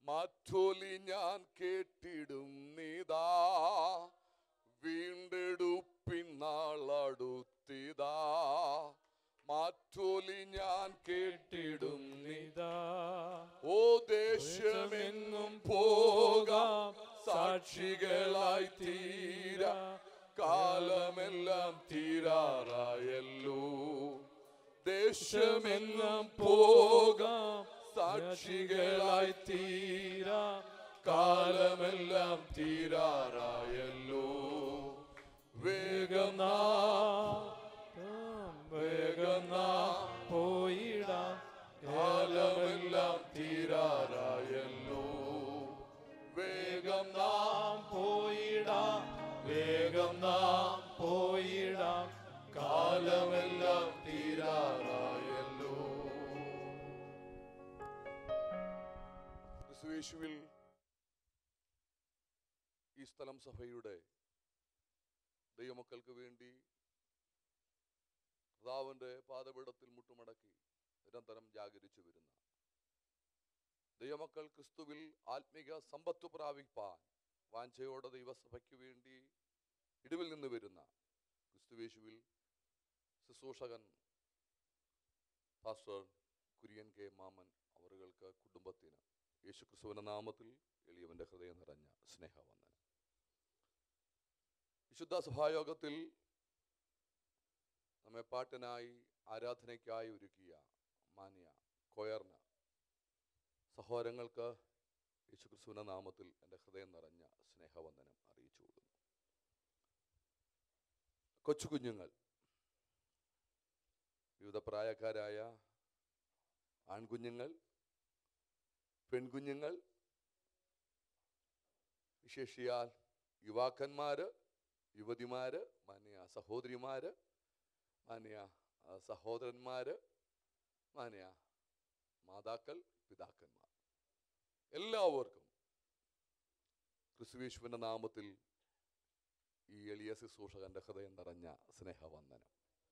മാറ്റൊലി ഞാൻ കേട്ടിടും നീതാ വീണ്ടെടുപ്പിൻ നാളടുത്തിതാ മാറ്റൊലി ഞാൻ കേട്ടിടും നീ നിതാ ഓ ദേശമെങ്ങും പോകാം സാക്ഷികളായി തീരാ കാലമെല്ലാം തീരാറായല്ലോ ദേശമെങ്ങും പോകാം സാക്ഷികളായി തീരാ കാലമെല്ലാം തീരാറായല്ലോ വേഗം നാം വേഗം നാം പോയിടാം കാലമെല്ലാം തീരാറായല്ലോ വേഗം നാം പോയിടാം വേഗം നാം പോയിടാം കാലമെല്ലാം തീരാറായല്ലോ ക്രിസ്തുയേശുവിൽ ഈ സ്ഥലം സഭയുടെ ദൈവമക്കൾക്ക് വേണ്ടി കർത്താവിന്റെ പാതപീഠത്തിൽ മുട്ടുമടക്കി നിരന്തരം ജാഗരിച്ചു വരുന്ന ദൈവമക്കൾ ക്രിസ്തുവിൽ ആത്മിക സമ്പത്ത് പ്രാപിപ്പാൻ വാഞ്ചയോടെ ദൈവസഭയ്ക്ക് വേണ്ടി ഇടിവിൽ നിന്ന് വരുന്ന ക്രിസ്തുവേശുവിൽ ശുശ്രൂഷകൻ പാസ്റ്റർ കുര്യൻ കെ മാമൻ അവറുകൾക്ക് കുടുംബത്തിന് യേശു ക്രിസ്തുവിന്റെ നാമത്തിൽ എളിയവന്റെ ഹൃദയം നിറഞ്ഞ സ്നേഹവന്ദനം വിശുദ്ധ സഭായോഗത്തിൽ നമ്മെ പാട്ടിനായി ആരാധനയ്ക്കായി ഒരുക്കിയ മാന്യ കൊയർന് സഹോദരങ്ങൾക്ക് യേശുക്രിസ്തുവിന്റെ നാമത്തിൽ എൻ്റെ ഹൃദയം നിറഞ്ഞ സ്നേഹവന്ദനം അറിയിച്ചു കൊള്ളുന്നു കൊച്ചു കുഞ്ഞുങ്ങൾ വിവിധ പ്രായക്കാരായ ആൺകുഞ്ഞുങ്ങൾ പെൺകുഞ്ഞുങ്ങൾ വിശേഷിയാൽ യുവാക്കന്മാര് യുവതിമാര് മാന്യ സഹോദരിമാര് മാന്യ ആ, സഹോദരന്മാര് മാന്യ മാതാക്കൾ പിതാക്കന്മാർ എല്ലാവർക്കും ക്രിസ്തുവേശുവിന്റെ നാമത്തിൽ ഈ എളിയ ശുശ്രൂഷകന്റെ ഹൃദയം നിറഞ്ഞ സ്നേഹവന്ദനം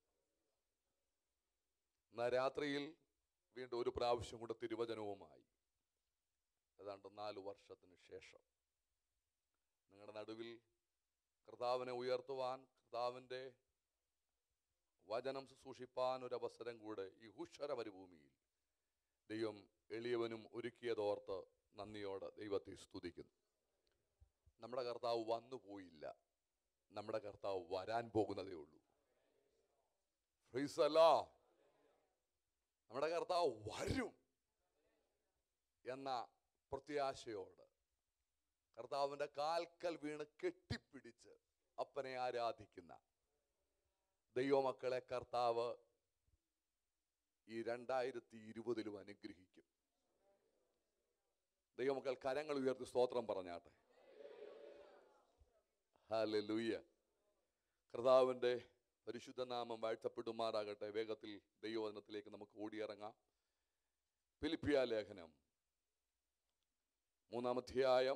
എന്നാ രാത്രിയിൽ വീണ്ടും ഒരു പ്രാവശ്യം കൂടെ തിരുവചനവുമായി ഏതാണ്ട് നാല് വർഷത്തിന് ശേഷം നിങ്ങളുടെ നടുവിൽ കർത്താവിനെ ഉയർത്തുവാൻ കർത്താവിൻ്റെ വചനം ശുശ്രൂഷിപ്പാൻ ഒരു അവസരം കൂടെ ഈ ഹുഷര മരുഭൂമിയിൽ ദൈവം എളിയവനും ഒരുക്കിയതോർത്ത് നന്ദിയോടെ ദൈവത്തെ സ്തുതിക്കുന്നു നമ്മുടെ കർത്താവ് വന്നു പോയില്ല നമ്മുടെ കർത്താവ് വരാൻ പോകുന്നതേ ഉള്ളൂ Praise the Lord. നമ്മുടെ കർത്താവ് വരും എന്ന പ്രത്യാശയോട് കർത്താവിൻ്റെ കാൽക്കൽ വീണ് കെട്ടിപ്പിടിച്ച് അപ്പനെ ആരാധിക്കുന്ന ദൈവമക്കളെ കർത്താവ് ഈ രണ്ടായിരത്തി ഇരുപതിലും അനുഗ്രഹിക്കും ദൈവമക്കൾ കരങ്ങൾ ഉയർത്തി സ്തോത്രം പറഞ്ഞാട്ടെ ഹാലൂയ്യ കർത്താവിൻ്റെ പരിശുദ്ധ നാമം വാഴ്ത്തപ്പെടുമാറാകട്ടെ വേഗത്തിൽ ദൈവവചനത്തിലേക്ക് നമുക്ക് ഓടിയിറങ്ങാം ഫിലിപ്പിയ ലേഖനം മൂന്നാം അധ്യായം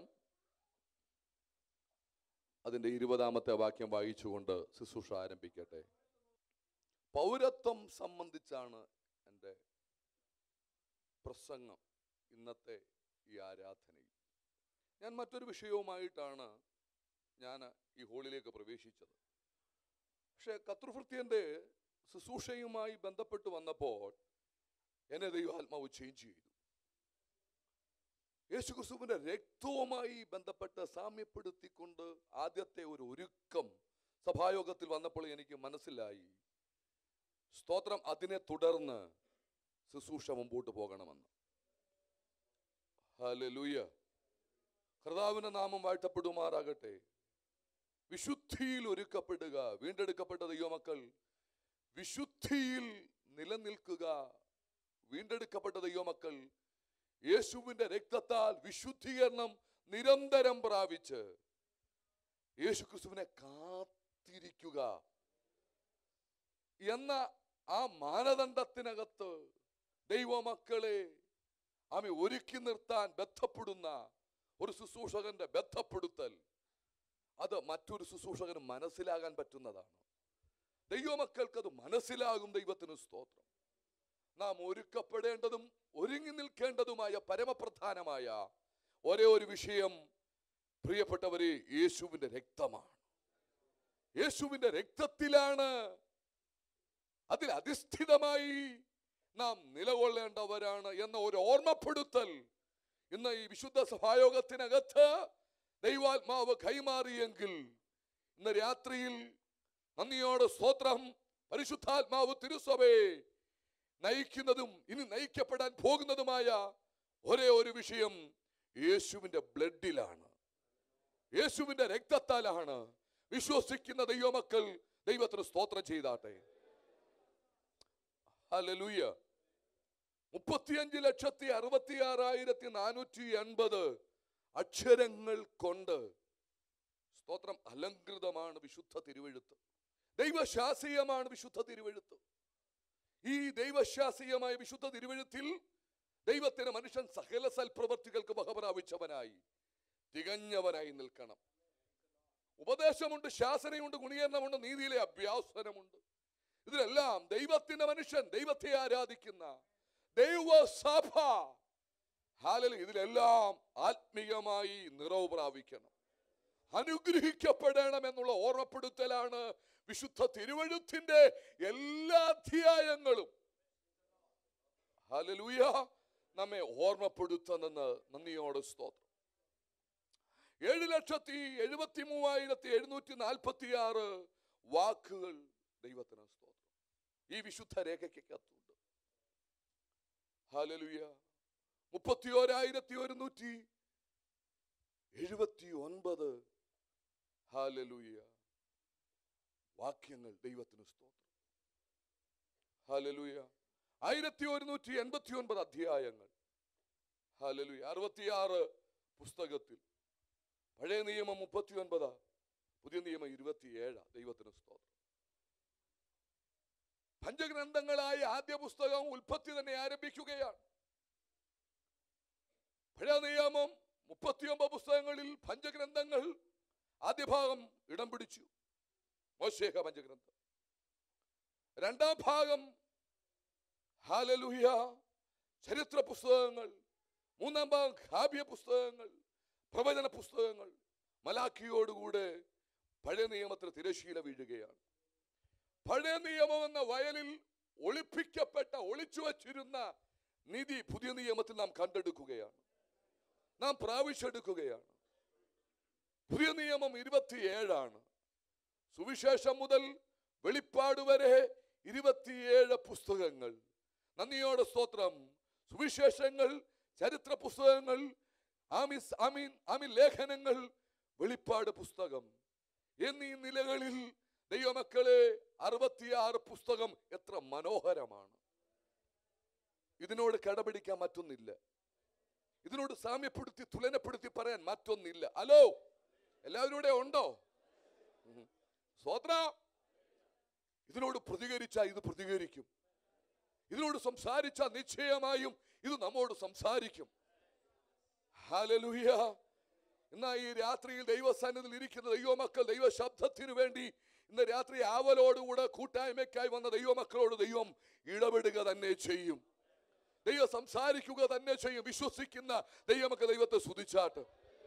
അതിൻ്റെ ഇരുപതാമത്തെ വാക്യം വായിച്ചുകൊണ്ട് ശുശ്രൂഷ ആരംഭിക്കട്ടെ പൗരത്വം സംബന്ധിച്ചാണ് എൻ്റെ പ്രസംഗം ഇന്നത്തെ ഈ ആരാധനയിൽ ഞാൻ മറ്റൊരു വിഷയവുമായിട്ടാണ് ഞാൻ ഈ ഹോളിലേക്ക് പ്രവേശിച്ചത് പക്ഷേ കർത്തൃഭൃത്യൻ്റെ ശുശ്രൂഷയുമായി ബന്ധപ്പെട്ട് വന്നപ്പോൾ എന്നെ ദൈവാത്മാവ് ചേഞ്ച് ചെയ്തു യേശുക്രിസ്തുവിന്റെ രക്തവുമായി ബന്ധപ്പെട്ട് സാമ്യപ്പെടുത്തിക്കൊണ്ട് ആദ്യത്തെ ഒരു ഒരുക്കം സഭായോഗത്തിൽ വന്നപ്പോൾ എനിക്ക് മനസ്സിലായി സ്തോത്രം അതിനെ തുടർന്ന് ശുശ്രൂഷ മുമ്പോട്ട് പോകണമെന്ന് ഹല്ലേലൂയ കർത്താവിന്റെ നാമം വാഴ്ത്തപ്പെടുമാറാകട്ടെ വിശുദ്ധിയിൽ ഒരുക്കപ്പെടുക വീണ്ടെടുക്കപ്പെട്ട ദൈവമക്കൾ വിശുദ്ധിയിൽ നിലനിൽക്കുക വീണ്ടെടുക്കപ്പെട്ട ദൈവമക്കൾ യേശുവിന്റെ രക്തത്താൽ വിശുദ്ധീകരണം നിരന്തരം പ്രാപിച്ച് യേശു ക്രിസ്തുവിനെ കാത്തിരിക്കുക എന്ന ആ മാനദണ്ഡത്തിനകത്ത് ദൈവമക്കളെ ആമി ഒരുക്കി നിർത്താൻ ബന്ധപ്പെടുന്ന ഒരു ശുശ്രൂഷകന്റെ ബന്ധപ്പെടുത്തൽ അത് മറ്റൊരു ശുശ്രൂഷകന് മനസ്സിലാകാൻ പറ്റുന്നതാണ് ദൈവമക്കൾക്ക് അത് മനസ്സിലാകും ദൈവത്തിന് സ്തോത്രം നാം ഒരുക്കപ്പെടേണ്ടതും ഒരുങ്ങി നിൽക്കേണ്ടതുമായ പരമപ്രധാനമായ ഒരേ ഒരു വിഷയം പ്രിയപ്പെട്ടവരെ യേശുവിന്റെ രക്തമാണ് യേശുവിന്റെ രക്തത്തിലാണ് അതിൽ അധിഷ്ഠിതമായി നാം നിലകൊള്ളേണ്ടവരാണ് എന്ന ഒരു ഓർമ്മപ്പെടുത്തൽ ഇന്ന് ഈ വിശുദ്ധ സഭായോഗത്തിനകത്ത് ദൈവാത്മാവ് കൈമാറിയെങ്കിൽ ഇന്ന് രാത്രിയിൽ നന്ദിയോട് സ്തോത്രം പരിശുദ്ധാത്മാവ് തിരുസഭയെ നയിക്കുന്നതും ഇനി നയിക്കപ്പെടാൻ പോകുന്നതുമായ ഒരേ ഒരു വിഷയം യേശുവിന്റെ ബ്ലഡിലാണ് യേശുവിന്റെ രക്തത്താലാണ് വിശ്വസിക്കുന്ന ദൈവമക്കൾ ദൈവത്തിന് സ്തോത്രം ചെയ്താട്ടെ ഹല്ലേലൂയ മുപ്പത്തിയഞ്ച് ലക്ഷത്തി അറുപത്തി ആറായിരത്തി നാനൂറ്റി എൺപത് അക്ഷരങ്ങൾ കൊണ്ട് സ്തോത്രം അലങ്കൃതമാണ് വിശുദ്ധ തിരുവെഴുത്ത് ദൈവശാസ്ത്രീയമാണ് വിശുദ്ധ തിരുവെഴുത്ത് ഈ ദൈവശാസ്ത്രീയമായ വിശുദ്ധ തിരുവെഴുത്തിൽ ദൈവത്തിന് മനുഷ്യൻ സകല സൽപ്രവർത്തികൾക്ക് വകപ്രാപിച്ചവനായി തികഞ്ഞവനായി നിൽക്കണം ഉപദേശമുണ്ട് ശാസനയുണ്ട് ഗുണീകരണമുണ്ട് നീതിയിലെ അഭ്യാസനമുണ്ട് ഇതിലെല്ലാം ദൈവത്തിന്റെ മനുഷ്യൻ ദൈവത്തെ ആരാധിക്കുന്ന ദൈവസഭ ഹാലൽ ഇതിലെല്ലാം ആത്മീയമായി നിറവ് പ്രാപിക്കണം അനുഗ്രഹിക്കപ്പെടണം എന്നുള്ള ഓർമ്മപ്പെടുത്തലാണ് വിശുദ്ധ തിരുവഴുത്തിന്റെ എല്ലാ അധ്യായങ്ങളും ഹാലലൂയ നമ്മെ ഓർമ്മപ്പെടുത്തുന്നെന്ന് നന്ദിയോട് സ്തോത്രം ഏഴ് ലക്ഷത്തി എഴുപത്തി മൂവായിരത്തി എഴുന്നൂറ്റി നാൽപ്പത്തി ആറ് വാക്കുകൾ ദൈവത്തിന് സ്തോത്രം ഈ വിശുദ്ധ രേഖയ്ക്കകത്തുണ്ട് ഹാലലുയ മുപ്പത്തി ഓരായിരത്തി ഒരുന്നൂറ്റി എഴുപത്തി ഒൻപത് ഹാലലുയ വാക്യങ്ങൾ ദൈവത്തിന് സ്തോത്രം ഹാലലുയ ആയിരത്തി ഒരുന്നൂറ്റി എൺപത്തി ഒൻപത് അധ്യായങ്ങൾ ഹാലലുയ അറുപത്തിയാറ് പുസ്തകത്തിൽ പഴയ നിയമം മുപ്പത്തി ഒൻപതാ പുതിയ നിയമം ഇരുപത്തിയേഴാ ദൈവത്തിന് സ്തോത്രം പഞ്ചഗ്രന്ഥങ്ങളായ ആദ്യ പുസ്തകം ഉൽപ്പത്തി തന്നെ ആരംഭിക്കുകയാണ് പഴയ നിയമം മുപ്പത്തിയൊമ്പത് പുസ്തകങ്ങളിൽ പഞ്ചഗ്രന്ഥങ്ങൾ ആദ്യ ഭാഗം ഇടം പിടിച്ചു മോശേഖ പഞ്ചഗ്രന്ഥം രണ്ടാം ഭാഗം ഹാലലുഹ്യ ചരിത്ര പുസ്തകങ്ങൾ മൂന്നാം ഭാഗം കാവ്യ പുസ്തകങ്ങൾ പ്രവചന പുസ്തകങ്ങൾ മലാഖിയോടുകൂടെ പഴയ നിയമത്തിൽ തിരശീല വീഴുകയാണ് പഴയ നിയമം എന്ന വയലിൽ ഒളിപ്പിക്കപ്പെട്ട ഒളിച്ചു വച്ചിരുന്ന നിധി പുതിയ നിയമത്തിൽ നാം കണ്ടെടുക്കുകയാണ് നാം പ്രാവശ്യെടുക്കുകയാണ് പുതിയ നിയമം ഇരുപത്തിയേഴാണ് സുവിശേഷം മുതൽ വെളിപ്പാട് വരെ ഇരുപത്തിയേഴ് പുസ്തകങ്ങൾ നന്ദിയോടെ സ്തോത്രം സുവിശേഷങ്ങൾ ചരിത്ര പുസ്തകങ്ങൾ ആമിസ് ആമീൻ ആമീൻ ലേഖനങ്ങൾ വെളിപ്പാട് പുസ്തകം എന്നീ നിലകളിൽ ദൈവമക്കളെ അറുപത്തിയാറ് പുസ്തകം എത്ര മനോഹരമാണ് ഇതിനോട് കടപിടിക്കാൻ മറ്റൊന്നില്ല ഇതിനോട് സാമ്യപ്പെടുത്തി തുലനപ്പെടുത്തി പറയാൻ മറ്റൊന്നില്ല ഹലോ എല്ലാവരും ഇവിടെ ഉണ്ടോ ഉം. സ്വോത്ര ഇതിനോട് പ്രതികരിച്ചാൽ ഇത് പ്രതികരിക്കും ഇതിനോട് സംസാരിച്ചാൽ നിശ്ചയമായും ഇത് നമ്മോട് സംസാരിക്കും ഹാലലുഹ്യ എന്നാ ഈ രാത്രിയിൽ ദൈവസന്നിധിയിൽ ഇരിക്കുന്ന ദൈവമക്കൾ ദൈവ ശബ്ദത്തിനു വേണ്ടി ഇന്ന് രാത്രി ആവലോടുകൂടെ കൂട്ടായ്മയ്ക്കായി വന്ന ദൈവമക്കളോട് ദൈവം ഇടപെടുക തന്നെ ചെയ്യും ദൈവം സംസാരിക്കുക തന്നെ ചെയ്യും വിശ്വസിക്കുന്ന ദൈവമക്കൾ ദൈവത്തെ സ്തുതിച്ചാട്ട്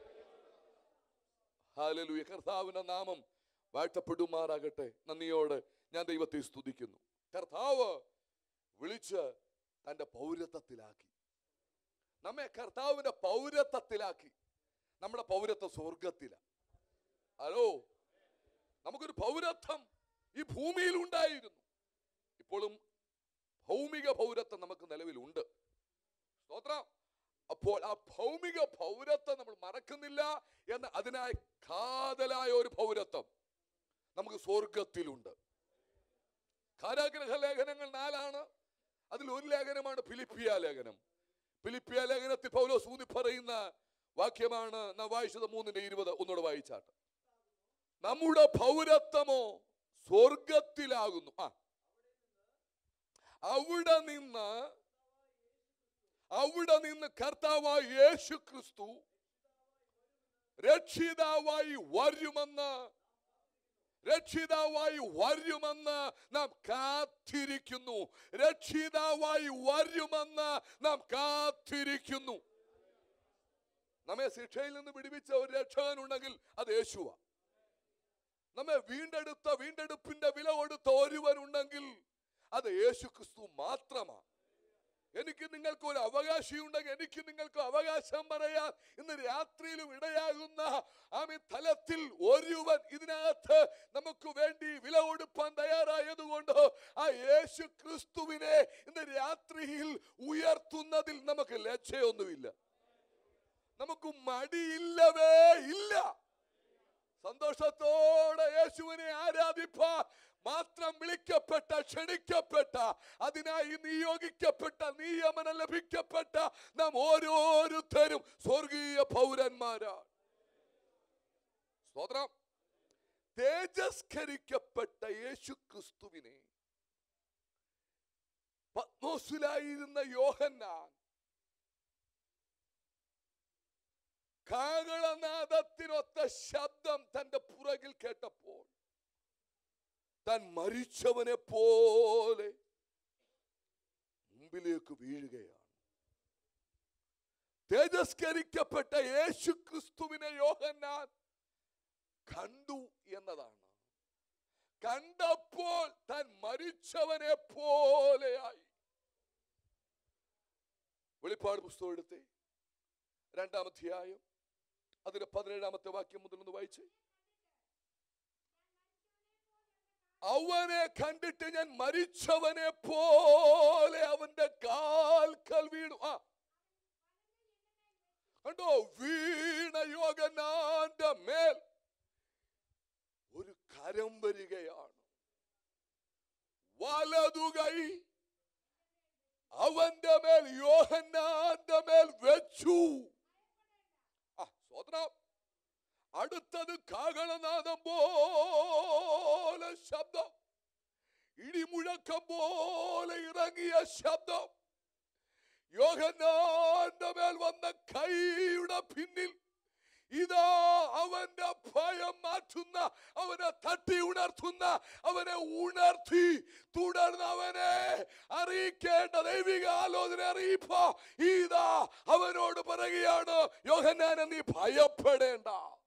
ഹാലലുയ കർത്താവിന്റെ നാമം വാഴ്ത്തപ്പെടുമാറാകട്ടെ നന്ദിയോടെ ഞാൻ ദൈവത്തെ സ്തുതിക്കുന്നു കർത്താവ് വിളിച്ച് തന്റെ പൗരത്വത്തിലാക്കി നമ്മെ കർത്താവിന്റെ പൗരത്വത്തിലാക്കി നമ്മുടെ പൗരത്വ സ്വർഗത്തില ഹലോ നമുക്കൊരു പൗരത്വം ഈ ഭൂമിയിൽ ഉണ്ടായിരുന്നു ഇപ്പോഴും ഭൗമിക പൗരത്വം നമുക്ക് നിലവിലുണ്ട് സ്തോത്രം അപ്പോൾ ആ ഭൗമിക പൗരത്വം നമ്മൾ മറക്കുന്നില്ല എന്ന അതിനായി കാതലായ ഒരു പൗരത്വം നമുക്ക് സ്വർഗത്തിലുണ്ട് കാരാഗ്രഹ ലേഖനങ്ങൾ നാലാണ് അതിൽ ഒരു ലേഖനമാണ് ഫിലിപ്പിയ ലേഖനം ഫിലിപ്പിയ ലേഖനത്തിൽ പൗലോസ് ഊന്നി പറയുന്ന വാക്യമാണ് നാം വായിച്ചത് മൂന്നിന്റെ ഇരുപത് ഒന്നുകൂടെ വായിച്ചാട്ട് നമ്മുടെ പൗരത്വമോ സ്വർഗത്തിലാകുന്നു ആ അവിടെ നിന്ന് അവിടെ നിന്ന് കർത്താവായ യേശു ക്രിസ്തു രക്ഷിതാവായി വരുമെന്ന് രക്ഷിതാവായി വരുമെന്ന് നാം കാത്തിരിക്കുന്നു രക്ഷിതാവായി വരുമെന്ന് നാം കാത്തിരിക്കുന്നു നമ്മെ ശിക്ഷയിൽ നിന്ന് വിടുവിച്ച ഒരു രക്ഷകനുണ്ടെങ്കിൽ അത് യേശുവ നമ്മെ വീണ്ടെടുത്ത വീണ്ടെടുപ്പിന്റെ വില കൊടുത്ത ഒരുവനുണ്ടെങ്കിൽ അത് യേശു ക്രിസ്തു മാത്രമാണ് എനിക്ക് നിങ്ങൾക്ക് ഒരു അവകാശിയുണ്ടെങ്കിൽ എനിക്ക് നിങ്ങൾക്ക് അവകാശം പറയാൻ ഇന്ന് രാത്രിയിലും ഇടയാകുന്ന ആമി തലത്തിൽ ഒരുവൻ ഇതിനകത്ത് നമുക്ക് വേണ്ടി വില കൊടുപ്പാൻ തയ്യാറായതുകൊണ്ട് ആ യേശു ക്രിസ്തുവിനെ ഇന്ന് രാത്രിയിൽ ഉയർത്തുന്നതിൽ നമുക്ക് ലജ്ജയൊന്നുമില്ല നമുക്ക് മടിയില്ലവേ ഇല്ല സന്തോഷത്തോടെ യേശുവിനെ ആരാധിപ്പാൻ മാത്രം വിളിക്കപ്പെട്ട ക്ഷണിക്കപ്പെട്ട അതിനായി നിയോഗിക്കപ്പെട്ട നിയമനം ലഭിക്കപ്പെട്ട നാം ഓരോരുത്തരും സ്വർഗീയ പൗരന്മാരാണ് സ്തോത്രം തേജസ്കരിക്കപ്പെട്ട യേശു ക്രിസ്തുവിനെ പത്മോസിലായിരുന്ന യോഹന്നാൻ കാകളനാദത്തിനൊത്ത ശബ്ദം തന്റെ പുറകിൽ കേട്ടപ്പോൾ താൻ മരിച്ചവനെ പോലെ മുമ്പിലേക്ക് വീഴുകയാണ് തേജസ്കരിക്കപ്പെട്ട യേശു ക്രിസ്തുവിനെ യോഹന്നാൻ കണ്ടു എന്നതാണ് കണ്ടപ്പോൾ താൻ മരിച്ചവനെ പോലെയായി വെളിപ്പാട് പുസ്തകം എടുത്തേ രണ്ടാമധ്യായം അതിന്റെ പതിനേഴാമത്തെ വാക്യം മുതൽ ഒന്ന് വായിച്ച് അവനെ കണ്ടിട്ട് ഞാൻ മരിച്ചവനെ പോലെ അവന്റെ കാൽക്കൽ വീണു ആ കണ്ടോ വീണ യോഗനാന്റെ മേൽ ഒരു കരം വരികയാണ് വലതുകൈ അവന്റെ മേൽ യോഹന്നാന്റെ മേൽ വെച്ചു ആ സ്വതന്ത്രം അടുത്തത് കാകളനാദം പോലെ ശബ്ദം ഇടിമുഴക്കം പോലെ ഇറങ്ങിയ ശബ്ദം യോഹന്നാന്റെ മേൽ വന്ന കൈയുടെ പിന്നിൽ ഇതാ അവന്റെ ഭയം മാറ്റുന്ന അവനെ തട്ടി ഉണർത്തുന്ന അവനെ ഉണർത്തി തുടർന്ന് അവനെ അറിയിക്കേണ്ട ദൈവിക ആലോചന അറിയിപ്പ ഇതാ അവനോട് പറയുകയാണ് യോഹന്നാനെ നീ ഭയപ്പെടേണ്ട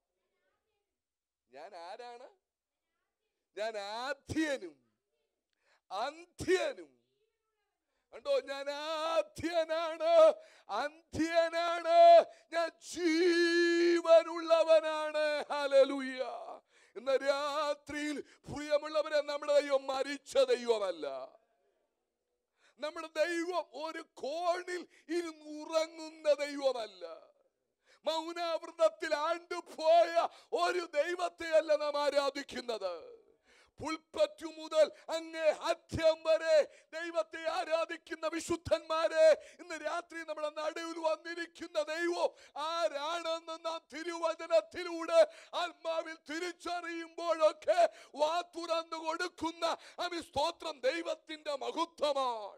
ഞാൻ ആരാണ് ഞാൻ ആദ്യനും അന്ത്യനും കണ്ടോ ഞാൻ ആദ്യനാണ് അന്ത്യനാണ് ഞാൻ ജീവനുള്ളവനാണ് ഹല്ലേലൂയ ഇന്ന് രാത്രിയിൽ പ്രിയമുള്ളവരെ നമ്മുടെ ദൈവം മരിച്ച ദൈവമല്ല നമ്മുടെ ദൈവം ഒരു കോണിൽ ഇരുന്നുറങ്ങുന്ന ദൈവമല്ല മൗനാവൃതത്തിൽ ആണ്ടുപോയ ഒരു ദൈവത്തെയല്ല നാം ആരാധിക്കുന്നത് പുൽപ്പറ്റു മുതൽ അങ്ങേ അധ്യം വരെ ദൈവത്തെ ആരാധിക്കുന്ന വിശുദ്ധന്മാരെ ഇന്ന് രാത്രി നമ്മുടെ നടുവിൽ വന്നിരിക്കുന്ന ദൈവം ആരാണെന്ന് നാം തിരുവചനത്തിലൂടെ ആത്മാവിൽ തിരിച്ചറിയുമ്പോഴൊക്കെ വാ തുറന്നു കൊടുക്കുന്ന അമി സ്തോത്രം ദൈവത്തിന്റെ മഹത്വമാണ്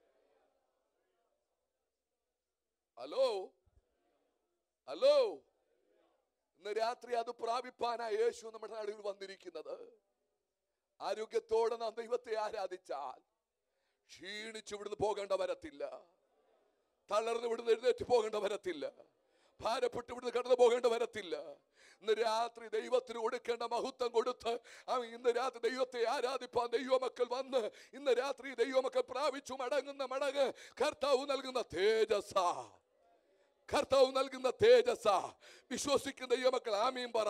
ഹലോ ഹലോ ഇന്ന് രാത്രി അത് പ്രാപിപ്പാനാ യേശു നമ്മുടെ നടുവിൽ വന്നിരിക്കുന്നത് ആരോഗ്യത്തോടെ നാം ദൈവത്തെ ആരാധിച്ചാൽ ക്ഷീണിച്ചു ഇവിടുന്ന് പോകേണ്ട വരത്തില്ല തളർന്ന് ഇവിടുന്ന് എഴുന്നേറ്റ് പോകേണ്ട വരത്തില്ല ഭാരപ്പെട്ട് ഇവിടുന്ന് കടന്നു പോകേണ്ട വരത്തില്ല ഇന്ന് രാത്രി ദൈവത്തിന് കൊടുക്കേണ്ട മഹത്വം കൊടുത്ത് അവൻ ഇന്ന് രാത്രി ദൈവത്തെ ആരാധിപ്പാൻ ദൈവമക്കൾ വന്ന് ഇന്ന് രാത്രി ദൈവമക്കൾ പ്രാപിച്ചു മടങ്ങുന്ന മടങ്ങ് കർത്താവ് നൽകുന്ന തേജസ്സ കർത്താവ് നൽകുന്ന തേജസ്സ വിശ്വസിക്കുന്ന ദൈവമക്കൾ ആമീൻ പറ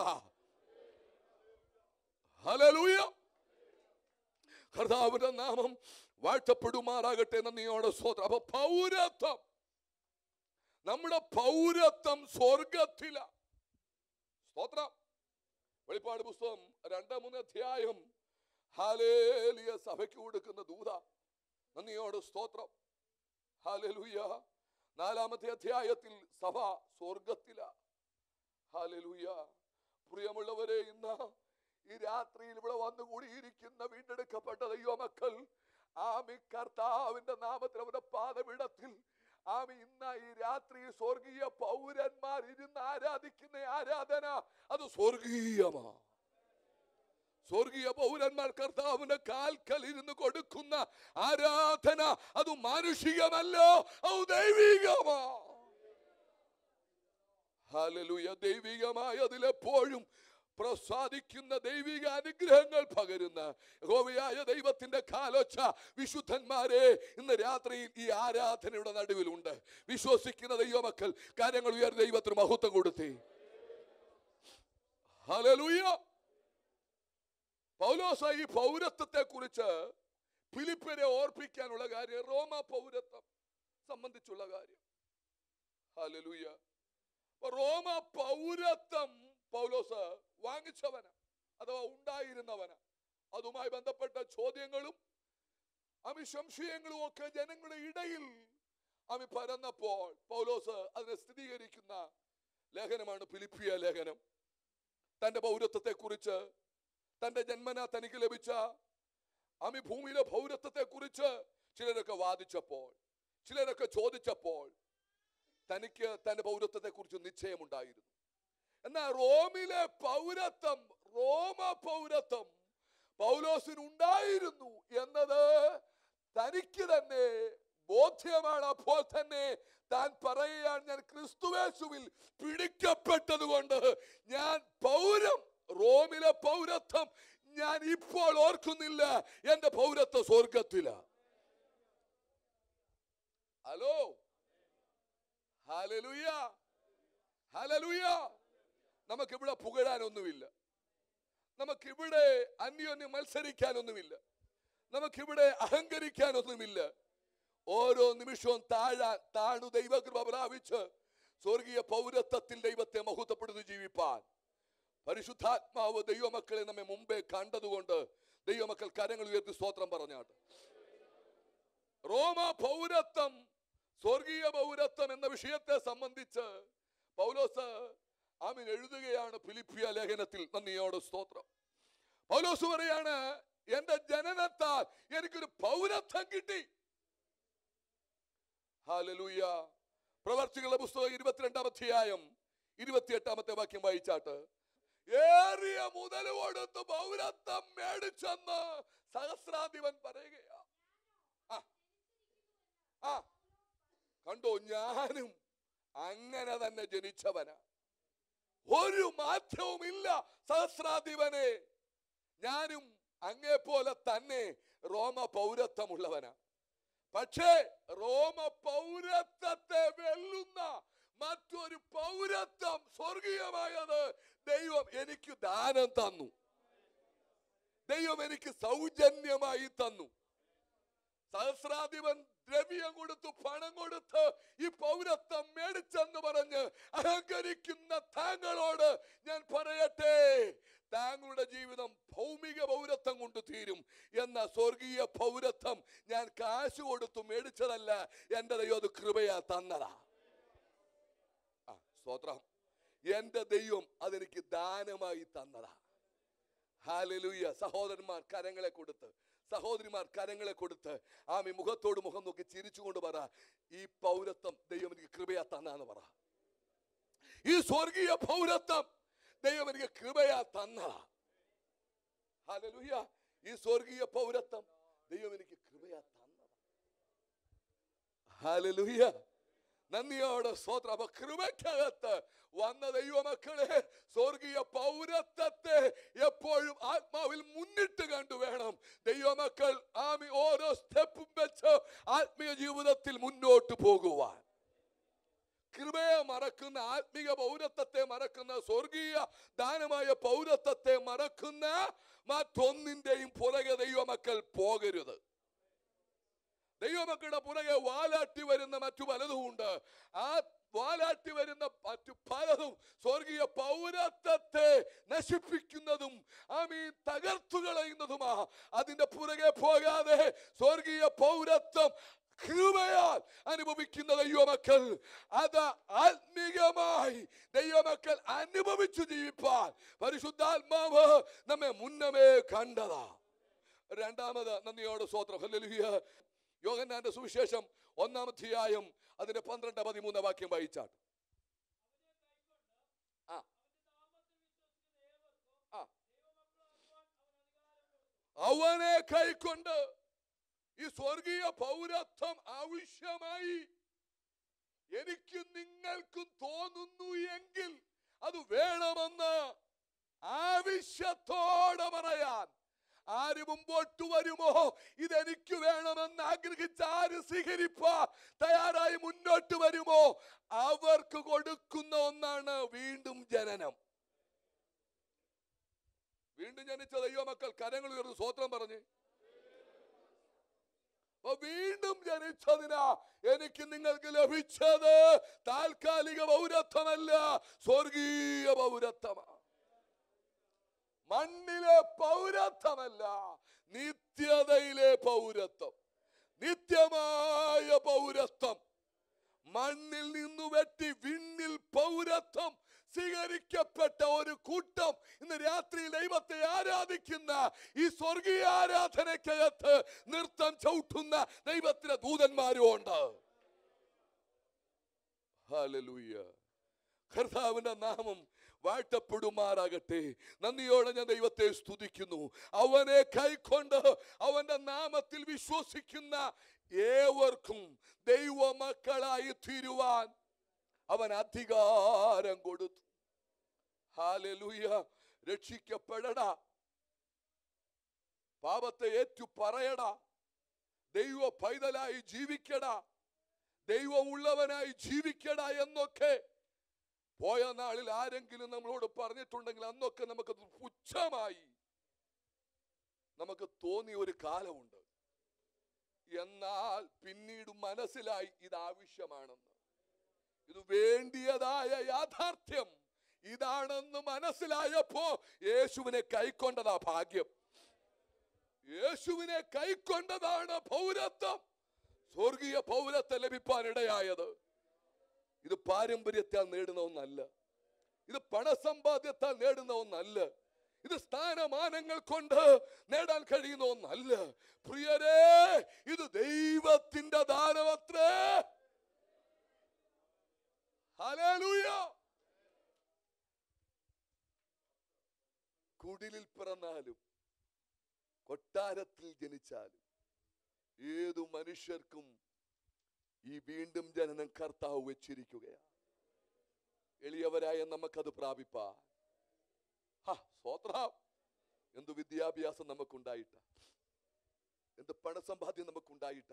ഹല്ലേലൂയ കർത്താവിന്റെ നാമം വാഴ്ത്തപ്പെടുമാറാകട്ടെ നന്ദിയോടെ സ്വതന്ത്രം അപ്പൊ പൗരത്വം നമ്മുടെ പൗരത്വം സ്വർഗത്തില സ്തോത്രം വെളിപ്പാട് പുസ്തകം രണ്ടാം മൂന്ന് അധ്യായം ഹാലേലിയ സഭയ്ക്ക് കൊടുക്കുന്ന ദൂത നന്ദിയോട് സ്തോത്രം ഹാലലുയ നാലാമത്തെ അധ്യായത്തിൽ സഭ സ്വർഗത്തില ഹാലലുയ പ്രിയമുള്ളവരെ ഇന്ന് ഈ രാത്രിയിൽ ഇവിടെ വന്നു കൂടിയിരിക്കുന്ന വീണ്ടെടുക്കപ്പെട്ട ദൈവമക്കൾ ആമി കർത്താവിന്റെ നാമത്തിൽ അവരുടെ പാദപീഠത്തിൽ ആമി ഇന്ന് ഈ രാത്രി സ്വർഗീയ പൗരന്മാർ ഇരുന്ന് ആരാധിക്കുന്ന ആരാധന അത് സ്വർഗീയമാ സ്വർഗീയ പൗരന്മാർ കർത്താവിന്റെ കാൽക്കൽ ഇരുന്ന് കൊടുക്കുന്ന ആരാധന അത് മാനുഷികമല്ല അത് ദൈവികമാ ഹാലലുയ ദൈവികമായ അതിലെപ്പോഴും പ്രസാദിക്കുന്ന ദൈവിക അനുഗ്രഹങ്ങൾ പകരുന്ന യഹോവയായ ദൈവത്തിന്റെ കാലോച്ച വിശുദ്ധന്മാരെ ഇന്ന് രാത്രിയിൽ ഈ ആരാധനയുടെ നടുവിലുണ്ട് വിശ്വസിക്കുന്ന ദൈവമക്കൾ കാര്യങ്ങൾ ഉയർ ദൈവത്തിന് മഹത്വം കൊടുത്തേ ഹല്ലേലൂയ പൗലോസ ഈ പൗരത്വത്തെ കുറിച്ച് ഫിലിപ്പിനെ ഓർപ്പിക്കാനുള്ള കാര്യം റോമ പൗരത്വം സംബന്ധിച്ചുള്ള കാര്യം ഹല്ലേലൂയ അപ്പൊ റോമ പൗരത്വം പൗലോസ് വാങ്ങിച്ചവന അഥവാ ഉണ്ടായിരുന്നവന അതുമായി ബന്ധപ്പെട്ട ചോദ്യങ്ങളും അമി സംശയങ്ങളും ഒക്കെ ജനങ്ങളുടെ ഇടയിൽ അമി പരന്നപ്പോൾ പൗലോസ് അതിനെ സ്ഥിരീകരിക്കുന്ന ലേഖനമാണ് ഫിലിപ്പിയ ലേഖനം തന്റെ പൗരത്വത്തെ കുറിച്ച് തന്റെ ജന്മന തനിക്ക് ലഭിച്ച അമി ഭൂമിയിലെ പൗരത്വത്തെ കുറിച്ച് ചിലരൊക്കെ വാദിച്ചപ്പോൾ ചിലരൊക്കെ ചോദിച്ചപ്പോൾ തനിക്ക് തന്റെ പൗരത്വത്തെ കുറിച്ച് നിശ്ചയമുണ്ടായിരുന്നു എന്നാൽ റോമിലെ പൗരത്വം റോമ പൗരത്വം പൗലോസിനുണ്ടായിരുന്നു എന്നത് തനിക്ക് തന്നെ ബോധ്യമാണ് അപ്പോൾ തന്നെ താൻ പറയുകയാണ് ഞാൻ ക്രിസ്തുവേശുവിൽ പിടിക്കപ്പെട്ടത് കൊണ്ട് ഞാൻ പൗരം റോമിലെ പൗരത്വം ഞാൻ ഇപ്പോൾ ഓർക്കുന്നില്ല എന്റെ പൗരത്വ സ്വർഗത്തില ഹലോ ഹലലുയ ഹലലുയ നമുക്കിവിടെ പുകഴാനൊന്നുമില്ല നമുക്കിവിടെ അന്യോന്യം മത്സരിക്കാനൊന്നുമില്ല നമുക്കിവിടെ അഹങ്കരിക്കാനൊന്നുമില്ല ഓരോ നിമിഷവും താഴാൻ താണു ദൈവകൃപ പ്രാപിച്ച് സ്വർഗീയ പൗരത്വത്തിൽ ദൈവത്തെ മഹത്വപ്പെടുത്തി ജീവിപ്പാൻ പരിശുദ്ധാത്മാവ് ദൈവമക്കളെ നമ്മെ മുമ്പേ കണ്ടതുകൊണ്ട് ദൈവമക്കൾ കരങ്ങൾ ഉയർത്തി സ്തോത്രം പറഞ്ഞാട്ട് റോമ പൗരത്വം സ്വർഗീയ പൗരത്വം എന്ന വിഷയത്തെ സംബന്ധിച്ച് പൗലോസ് ആമീൻ എഴുതുകയാണ് ഫിലിപ്പിയ ലേഖനത്തിൽ നന്ദിയോട് സ്തോത്രം പൗലോസ് പറയാണ് എന്റെ ജനനത്താൽ എനിക്കൊരു പൗരത്വം കിട്ടി ഹാലലൂയ പ്രവർത്തികളുടെ പുസ്തകം ഇരുപത്തിരണ്ടാം അധ്യായം ഇരുപത്തിയെട്ടാമത്തെ വാക്യം വായിച്ചാട്ട് ഏറിയ മുതൽ കൊടുത്ത് പൗരത്വം മേടിച്ചെന്ന് സഹസ്രാധിപൻ പറയുകയാ ആ ആ കണ്ടോ ഞാനും അങ്ങനെ തന്നെ ജനിച്ചവനാ ഒരു മാറ്റവുമില്ല സഹസ്രാധിപനെ ഞാനും അങ്ങേ പോലെ തന്നെ റോമ പൗരത്വമുള്ളവനാ പക്ഷേ റോമ പൗരത്വത്തെ വെല്ലുന്ന മറ്റൊരു പൗരത്വം സ്വർഗീയമായത് ദൈവം എനിക്ക് ദാനം തന്നു ദൈവം എനിക്ക് സൗജന്യമായി തന്നു സഹസ്രാധിപൻ ദ്രവ്യം കൊടുത്തു പണം കൊടുത്ത് ഈ പൗരത്വം മേടിച്ചെന്ന് പറഞ്ഞ് അഹങ്കരിക്കുന്ന താങ്കളോട് ഞാൻ പറയട്ടെ താങ്കളുടെ ജീവിതം ഭൗമിക പൗരത്വം കൊണ്ട് തീരും എന്ന സ്വർഗീയ പൗരത്വം ഞാൻ കാശ് കൊടുത്തു മേടിച്ചതല്ല എന്റെ ദൈവം അത് കൃപയാ തന്നതാ ആ സ്തോത്രം എന്റെ ദൈവം അതെനിക്ക് ദാനമായി തന്നതാ ഹാലലൂയ സഹോദരന്മാർ കരങ്ങളെ കൊടുത്ത് സഹോദരിമാർ കരങ്ങളെ കൊടുത്ത് ആമി മുഖത്തോട് മുഖം നോക്കി ചിരിച്ചുകൊണ്ട് പറ ഈ പൗരത്വം ദൈവം എനിക്ക് കൃപയാ തന്നാന്ന് പറ ഈ സ്വർഗീയ പൗരത്വം ദൈവം എനിക്ക് കൃപയാ തന്നതാ ഹാലലൂയ ഈ സ്വർഗീയ പൗരത്വം ദൈവം എനിക്ക് കൃപയാ തന്നതാ ഹാലലൂയ നന്ദിയോടെ സ്തോത്രം അപ്പൊ കൃപയ്ക്കകത്ത് വന്ന ദൈവമക്കളെ സ്വർഗീയ പൗരത്വത്തെ എപ്പോഴും ആത്മാവിൽ മുന്നിട്ട് കണ്ടു വേണം ദൈവമക്കൾ ആമി ഓരോ സ്റ്റെപ്പും വെച്ച് ആത്മീയ ജീവിതത്തിൽ മുന്നോട്ട് പോകുവാൻ കൃപയെ മറക്കുന്ന ആത്മീക പൗരത്വത്തെ മറക്കുന്ന സ്വർഗീയ ദാനമായ പൗരത്വത്തെ മറക്കുന്ന മറ്റൊന്നിന്റെയും പുറകെ ദൈവമക്കൾ പോകരുത് ദൈവമക്കളുടെ പുറകെ വാലാട്ടി വരുന്ന മറ്റു പലതുമുണ്ട് ആ വാലാട്ടി വരുന്ന മറ്റു പലതും സ്വർഗീയ പൗരത്വത്തെ നശിപ്പിക്കുന്നതും ആമീ തകർത്തു കളയുന്നതുമാ അതിന്റെ പുറകെ പോകാതെ സ്വർഗീയ പൗരത്വം കൃപയാൽ അനുഭവിക്കുന്ന ദൈവമക്കൾ അത് ആത്മീകമായി ദൈവമക്കൾ അനുഭവിച്ചു ജീവിപ്പാൻ പരിശുദ്ധാത്മാവ് നമ്മെ മുന്നമേ കണ്ടതാ രണ്ടാമത് നന്ദിയോട് സ്വോത്രം ഹല്ലേലൂയ യോഗന്നാന്റെ സുവിശേഷം ഒന്നാം അധ്യായം അതിന്റെ പന്ത്രണ്ട് പതിമൂന്ന് വാക്യം വായിച്ചാട്ട് ആ ആ അവനെ കൈക്കൊണ്ട് ഈ സ്വർഗീയ പൗരത്വം ആവശ്യമായി എനിക്ക് നിങ്ങൾക്കും തോന്നുന്നു എങ്കിൽ അത് വേണമെന്ന് ആവശ്യത്തോടെ പറയാൻ ആര് മുമ്പോട്ട് വരുമോ ഇതെനിക്ക് വേണമെന്ന് ആഗ്രഹിച്ച് ആര് സ്വീകരിപ്പാ തയ്യാറായി മുന്നോട്ട് വരുമോ അവർക്ക് കൊടുക്കുന്ന ഒന്നാണ് വീണ്ടും ജനനം വീണ്ടും ജനിച്ച ദൈവമക്കൾ കരങ്ങൾ ഉയർന്ന് സ്വോത്രം പറഞ്ഞ് അപ്പൊ വീണ്ടും ജനിച്ചതിനാ എനിക്ക് നിങ്ങൾക്ക് ലഭിച്ചത് താൽക്കാലിക പൗരത്വമല്ല സ്വർഗീയ പൗരത്വമാണ് മണ്ണിലെ പൗരത്വമല്ല നിത്യതയിലെ പൗരത്വം നിത്യമായ പൗരത്വം മണ്ണിൽ നിന്നു വെട്ടി വിണ്ണിൽ പൗരത്വം സ്വീകരിക്കപ്പെട്ട ഒരു കൂട്ടം ഇന്ന് രാത്രി ദൈവത്തെ ആരാധിക്കുന്ന ഈ സ്വർഗീയ ആരാധനയ്ക്കകത്ത് നൃത്തം ചവിട്ടുന്ന ദൈവത്തിന്റെ ദൂതന്മാരും ഉണ്ട് ഹല്ലേലൂയ കർത്താവിന്റെ നാമം വാഴ്ത്തപ്പെടുമാറാകട്ടെ നന്ദിയോടെ ഞാൻ ദൈവത്തെ സ്തുതിക്കുന്നു അവനെ കൈക്കൊണ്ട് അവന്റെ നാമത്തിൽ വിശ്വസിക്കുന്ന ഏവർക്കും ദൈവമക്കളായി തീരുവാൻ അവൻ അധികാരം കൊടുത്തു ഹാലലൂയ രക്ഷിക്കപ്പെടടാ പാപത്തെ ഏറ്റു പറയടാ ദൈവ പൈതലായി ജീവിക്കടാ ദൈവമുള്ളവനായി ജീവിക്കടാ എന്നൊക്കെ പോയ നാളിൽ ആരെങ്കിലും നമ്മളോട് പറഞ്ഞിട്ടുണ്ടെങ്കിൽ അന്നൊക്കെ നമുക്ക് പുച്ഛമായി നമുക്ക് തോന്നിയ ഒരു കാലമുണ്ട് എന്നാൽ പിന്നീട് മനസ്സിലായി ഇത് ആവശ്യമാണെന്ന് ഇത് വേണ്ടിയതായ യാഥാർത്ഥ്യം ഇതാണെന്ന് മനസ്സിലായപ്പോ യേശുവിനെ കൈക്കൊണ്ടതാ ഭാഗ്യം യേശുവിനെ കൈക്കൊണ്ടതാണ് പൗരത്വം സ്വർഗീയ പൗരത്വം ലഭിപ്പാൻ ഇടയായത് ഇത് പാരമ്പര്യത്താൽ നേടുന്ന ഒന്നല്ല ഇത് പണസമ്പാദ്യത്താൽ നേടുന്ന ഒന്നല്ല ഇത് സ്ഥാനമാനങ്ങൾ കൊണ്ട് നേടാൻ കഴിയുന്ന ഒന്നല്ല പ്രിയരേ ഇത് ദൈവത്തിന്റെ ദാനമത്രേ ഹല്ലേലൂയ കുടിലിൽ പിറന്നാലും കൊട്ടാരത്തിൽ ജനിച്ചാലും ഏതു മനുഷ്യർക്കും ഈ വീണ്ടും ജനനം കർത്താവ് വെച്ചിരിക്കുകയാണ് എളിയവരായ നമുക്കത് പ്രാപിപ്പാ ഹാ സ്വോത്രം എന്ത് വിദ്യാഭ്യാസം നമുക്കുണ്ടായിട്ട എന്ത് പണസമ്പാദ്യം നമുക്കുണ്ടായിട്ട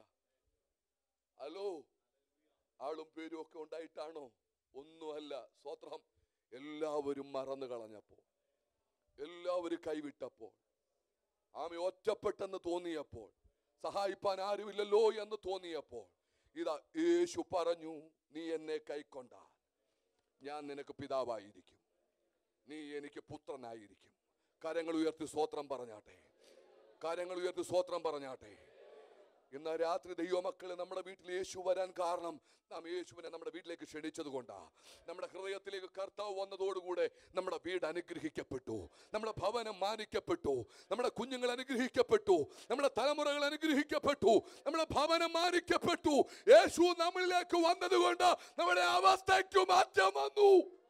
ഹലോ ആളും പേരും ഒക്കെ ഉണ്ടായിട്ടാണോ ഒന്നുമല്ല സ്വത്രം എല്ലാവരും മറന്നു കളഞ്ഞപ്പോൾ എല്ലാവരും കൈവിട്ടപ്പോൾ ആമെ ഒറ്റപ്പെട്ടെന്ന് തോന്നിയപ്പോൾ സഹായിപ്പാൻ ആരുമില്ലല്ലോ എന്ന് തോന്നിയപ്പോൾ ഇതാ യേശു പറഞ്ഞു നീ എന്നെ കൈക്കൊണ്ടാൽ ഞാൻ നിനക്ക് പിതാവായിരിക്കും നീ എനിക്ക് പുത്രനായിരിക്കും കരങ്ങൾ ഉയർത്തി സ്വോത്രം പറഞ്ഞാട്ടെ കരങ്ങൾ ഉയർത്തി സ്വോത്രം പറഞ്ഞാട്ടെ ഇന്ന് രാത്രി ദൈവമക്കളെ നമ്മുടെ വീട്ടിൽ യേശു വരാൻ കാരണം നാം യേശുവിനെ നമ്മുടെ വീട്ടിലേക്ക് ക്ഷണിച്ചത് കൊണ്ടാ നമ്മുടെ ഹൃദയത്തിലേക്ക് കർത്താവ് വന്നതോടുകൂടെ നമ്മുടെ വീട് അനുഗ്രഹിക്കപ്പെട്ടു നമ്മുടെ ഭവനം മാനിക്കപ്പെട്ടു നമ്മുടെ കുഞ്ഞുങ്ങൾ അനുഗ്രഹിക്കപ്പെട്ടു നമ്മുടെ തലമുറകൾ അനുഗ്രഹിക്കപ്പെട്ടു നമ്മുടെ ഭവനം മാനിക്കപ്പെട്ടു യേശു നമ്മളിലേക്ക് വന്നതുകൊണ്ട് നമ്മുടെ അവസ്ഥയ്ക്ക് മാറ്റം വന്നു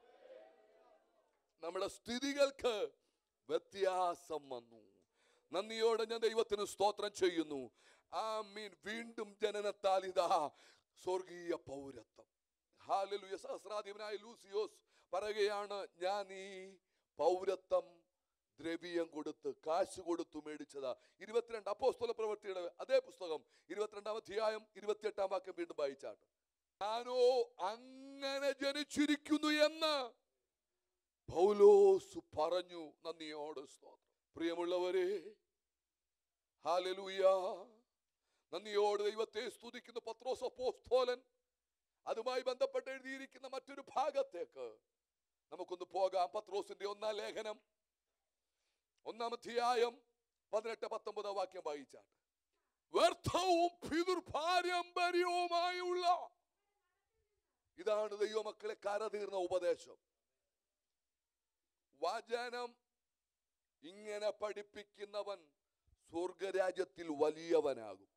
നമ്മുടെ സ്ഥിതികൾക്ക് വ്യത്യാസം വന്നു നന്ദിയോടെ ഞാൻ ദൈവത്തിന് സ്തോത്രം ചെയ്യുന്നു ആ മീൻ വീണ്ടും ജനനത്താൽ ഇതാ സ്വർഗീയ പൗരത്വം ഹാലലുയ സഹസ്രാധിപനായ ലൂസിയോസ് പറയുകയാണ് ഞാൻ ഈ പൗരത്വം ദ്രവ്യം കൊടുത്ത് കാശ് കൊടുത്തു മേടിച്ചതാ ഇരുപത്തിരണ്ട് അപ്പോസ്തല പ്രവൃത്തിയുടെ അതേ പുസ്തകം ഇരുപത്തിരണ്ടാം അധ്യായം ഇരുപത്തിയെട്ടാം വാക്യം വീണ്ടും വായിച്ചാട്ട് ഞാനോ അങ്ങനെ ജനിച്ചിരിക്കുന്നു എന്ന് പൗലോസ് പറഞ്ഞു നന്ദിയോട് സ്തോത്രം പ്രിയമുള്ളവരെ ഹാലലൂയ നന്ദിയോട് ദൈവത്തെ സ്തുതിക്കുന്ന പത്രോസ് അപ്പോസ്തോലൻ അതുമായി ബന്ധപ്പെട്ട് എഴുതിയിരിക്കുന്ന മറ്റൊരു ഭാഗത്തേക്ക് നമുക്കൊന്ന് പോകാം പത്രോസിന്റെ ഒന്നാം ലേഖനം ഒന്നാം അധ്യായം പതിനെട്ട് പത്തൊമ്പതാം വാക്യം വായിച്ചാട്ട് വ്യർത്ഥവും പിതൃപാരമ്പര്യവുമായുള്ള ഇതാണ് ദൈവമക്കളെ കരതീർന്ന ഉപദേശം വചനം ഇങ്ങനെ പഠിപ്പിക്കുന്നവൻ സ്വർഗരാജ്യത്തിൽ വലിയവനാകും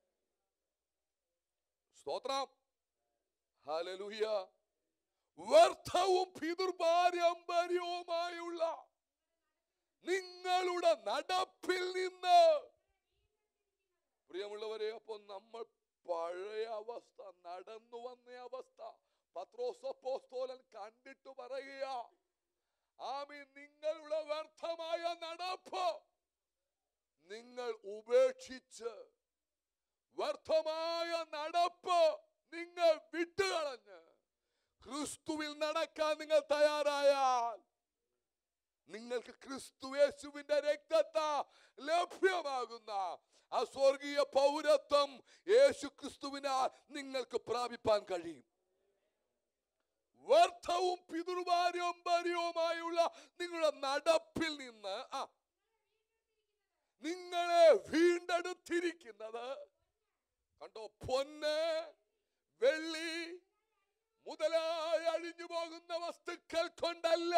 സ്തോത്രം ഹല്ലേലൂയ വ്യർത്ഥവും പിതൃപാരമ്പര്യവുമായുള്ള നിങ്ങളുടെ നടപ്പിൽ നിന്ന് പ്രിയമുള്ളവരെ അപ്പൊ നമ്മൾ പഴയ അവസ്ഥ നടന്നു വന്ന അവസ്ഥ പത്രോസപ്പോസ്തോലൻ കണ്ടിട്ട് പറയുക ആമി നിങ്ങളുടെ വ്യർത്ഥമായ നടപ്പ് നിങ്ങൾ ഉപേക്ഷിച്ച് വ്യർത്ഥമായ നടപ്പ് നിങ്ങൾ വിട്ടുകളഞ്ഞ് ക്രിസ്തുവിൽ നടക്കാൻ നിങ്ങൾ തയ്യാറായാൽ നിങ്ങൾക്ക് ക്രിസ്തുവേശുവിന്റെ രക്തത്താ ലഭ്യമാകുന്ന ആ സ്വർഗീയ പൗരത്വം യേശു ക്രിസ്തുവിനാൽ നിങ്ങൾക്ക് പ്രാപിപ്പാൻ കഴിയും വ്യർത്ഥവും പിതൃപാരമ്പര്യവുമായുള്ള നിങ്ങളുടെ നടപ്പിൽ നിന്ന് ആ നിങ്ങളെ വീണ്ടെടുത്തിരിക്കുന്നത് കണ്ടോ പൊന്ന് വെള്ളി മുതലായി അഴിഞ്ഞു പോകുന്ന വസ്തുക്കൾ കൊണ്ടല്ല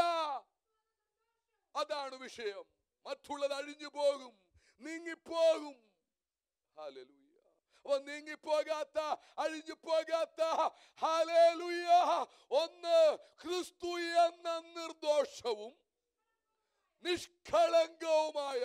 അതാണ് വിഷയം മറ്റുള്ളത് അഴിഞ്ഞു പോകും നീങ്ങിപ്പോകും ഹല്ലേലൂയ അപ്പൊ നീങ്ങിപ്പോകാത്ത അഴിഞ്ഞു പോകാത്ത ഹല്ലേലൂയ ഒന്ന് ക്രിസ്തു എന്ന നിർദോഷവും നിഷ്കളങ്കവുമായ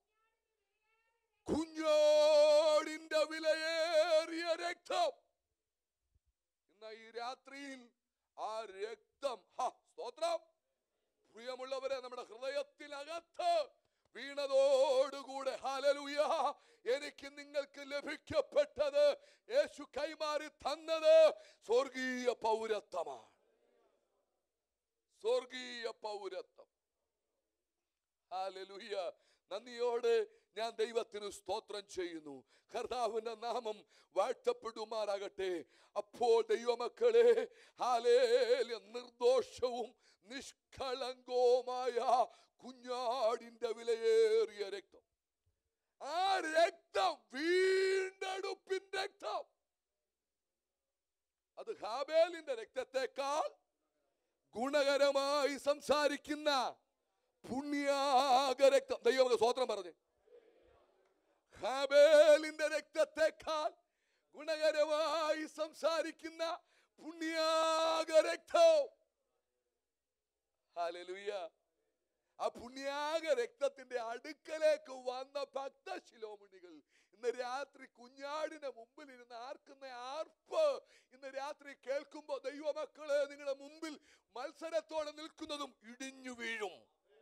കുഞ്ഞോടിന്റെ വിലയേറിയ രക്തം ഇന്ന് ഈ രാത്രിയിൽ ആ രക്തം ഹാ സ്തോത്രം പ്രിയമുള്ളവരെ നമ്മുടെ ഹൃദയത്തിനകത്ത് വീണതോടുകൂടെ ഹാലലുയ എനിക്ക് നിങ്ങൾക്ക് ലഭിക്കപ്പെട്ടത് യേശു കൈമാറി തന്നത് സ്വർഗീയ പൗരത്വമാണ് സ്വർഗീയ പൗരത്വം ഹാലലുയ നന്ദിയോടെ ഞാൻ ദൈവത്തിന് സ്തോത്രം ചെയ്യുന്നു കർത്താവിന്റെ നാമം വാഴ്ത്തപ്പെടുമാറാകട്ടെ അപ്പോൾ ദൈവമക്കളെ ഹാലേല നിർദോഷവും നിഷ്കളങ്കവുമായ കുഞ്ഞാടിന്റെ വിലയേറിയ രക്തം ആ രക്തം വീണ്ടെടുപ്പിൻ രക്തം അത് ഹാബേലിന്റെ രക്തത്തെക്കാൾ ഗുണകരമായി സംസാരിക്കുന്ന പുണ്യാക രക്തം ദൈവം സ്വോത്രം പറഞ്ഞു ഹാബേലിന്റെ രക്തത്തെക്കാൾ ഗുണകരമായി സംസാരിക്കുന്ന പുണ്യാക രക്തം ഹല്ലേലൂയ ആ പുണ്യാക രക്തത്തിന്റെ അടുക്കലേക്ക് വന്ന ഭക്തശിലോമണികൾ ഇന്ന് രാത്രി കുഞ്ഞാടിന്റെ മുമ്പിൽ ഇരുന്ന് ആർക്കുന്ന ആർപ്പ് ഇന്ന് രാത്രി കേൾക്കുമ്പോ ദൈവമക്കളെ നിങ്ങളുടെ മുമ്പിൽ മത്സരത്തോടെ നിൽക്കുന്നതും ഇടിഞ്ഞു വീഴും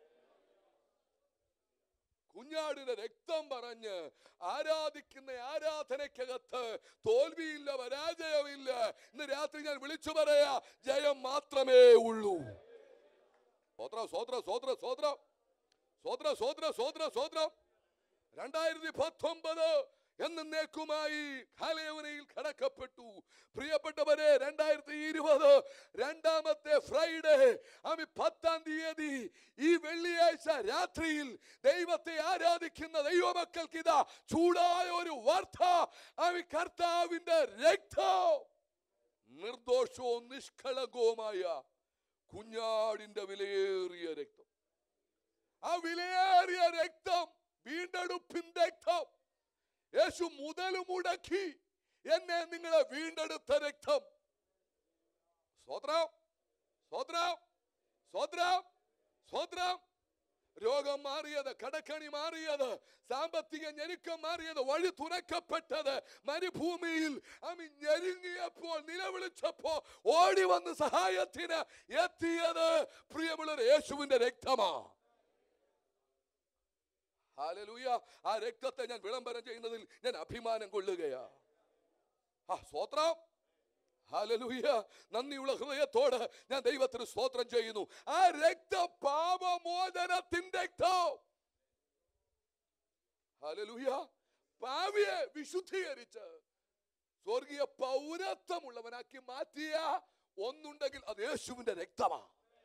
കുഞ്ഞാടിന്റെ രക്തം പറഞ്ഞ് ആരാധിക്കുന്ന ആരാധനയ്ക്കകത്ത് തോൽവിയില്ല പരാജയമില്ല ഇന്ന് രാത്രി ഞാൻ വിളിച്ചു പറയാ ജയം മാത്രമേ ഉള്ളൂ സ്വോത്ര സ്വോത്ര സ്വോത്ര സ്വോത്ര സ്വോത്ര സ്വോത്ര സ്വോത്ര സ്വോത്രം രണ്ടായിരത്തി പത്തൊമ്പത് എന്നേക്കുമായി കാലയവനയിൽ കടക്കപ്പെട്ടു പ്രിയപ്പെട്ടവരെ രണ്ടായിരത്തി ഇരുപത് രണ്ടാമത്തെ ഫ്രൈഡേ ആമി പത്താം തീയതി ഈ വെള്ളിയാഴ്ച രാത്രിയിൽ ദൈവത്തെ ആരാധിക്കുന്ന ദൈവമക്കൾക്ക് ഇതാ ചൂടായ ഒരു വാർത്ത ആമി കർത്താവിന്റെ രക്തം നിർദോഷവും നിഷ്കളങ്കവുമായ കുഞ്ഞാടിന്റെ വിലയേറിയ രക്തം ആ വിലയേറിയ രക്തം വീണ്ടെടുപ്പിൻ രക്തം യേശു മുതൽ മുടക്കി എന്നെ നിങ്ങളെ വീണ്ടെടുത്ത രക്തം സ്വോത്രം സ്വോത്രം സ്വോത്രം സ്വോത്രം രോഗം മാറിയത് കടക്കണി മാറിയത് സാമ്പത്തിക ഞെരുക്കം മാറിയത് വഴി തുറക്കപ്പെട്ടത് മരുഭൂമിയിൽ അമി ഞെരുങ്ങിയപ്പോൾ നിലവിളിച്ചപ്പോ ഓടി വന്ന് സഹായത്തിന് എത്തിയത് പ്രിയമുള്ള യേശുവിന്റെ രക്തമാ ഹാലലൂയ ആ രക്തത്തെ ഞാൻ വിളംബരം ചെയ്യുന്നതിൽ ഞാൻ അഭിമാനം കൊള്ളുകയാ ആ സ്വോത്രം ഹാലലൂയ നന്ദിയുള്ള ഹൃദയത്തോട് ഞാൻ ദൈവത്തിന് സ്തോത്രം ചെയ്യുന്നു ആ രക്തം പാപമോചനത്തിന്റെ രക്തം ഹാലലൂയ പാവിയെ വിശുദ്ധീകരിച്ച് സ്വർഗീയ പൗരത്വമുള്ളവനാക്കി മാറ്റിയ ഒന്നുണ്ടെങ്കിൽ അത് യേശുവിന്റെ രക്തമാ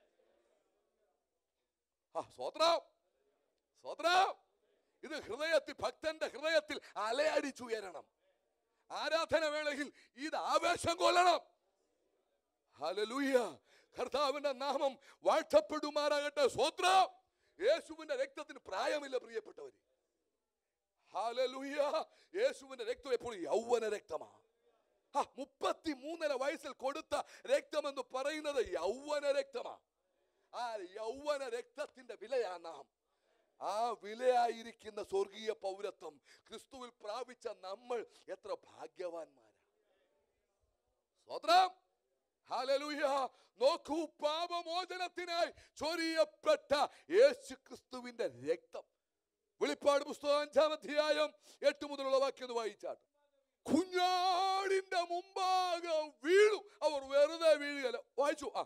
ആ സ്വോത്രം സ്വോത്രം ഇത് ഹൃദയത്തിൽ ഭക്തന്റെ ഹൃദയത്തിൽ അലയടിച്ചുയരണം ആരാധന വേളയിൽ ഇത് ആവേശം കൊള്ളണം ഹല്ലേലൂയ കർത്താവിന്റെ നാമം വാഴ്ത്തപ്പെടുമാറാകട്ടെ സ്വോത്രം യേശുവിന്റെ രക്തത്തിന് പ്രായമില്ല പ്രിയപ്പെട്ടവര് ഹാലലൂയ യേശുവിന്റെ രക്തം എപ്പോഴും യൗവന രക്തമാ ആ മുപ്പത്തി മൂന്നര വയസ്സിൽ കൊടുത്ത രക്തം എന്ന് പറയുന്നത് യൗവന രക്തമാ ആ യൗവന രക്തത്തിന്റെ വിലയാ നാം ആ വിലയായിരിക്കുന്ന സ്വർഗീയ പൗരത്വം ക്രിസ്തുവിൽ പ്രാപിച്ച നമ്മൾ എത്ര ഭാഗ്യവാന്മാരാ സ്വത്രം ഹല്ലേലൂയ നോക്കൂ പാപമോചനത്തിനായി ചൊരിയപ്പെട്ട യേശു ക്രിസ്തുവിന്റെ രക്തം വെളിപ്പാട് പുസ്തകം അഞ്ചാം അധ്യായം എട്ട് മുതലുള്ള വാക്യം ഒന്ന് വായിച്ചാട്ട് കുഞ്ഞാടിന്റെ മുമ്പാകെ വീണു അവർ വെറുതെ വീഴുകയല്ല വായിച്ചു ആ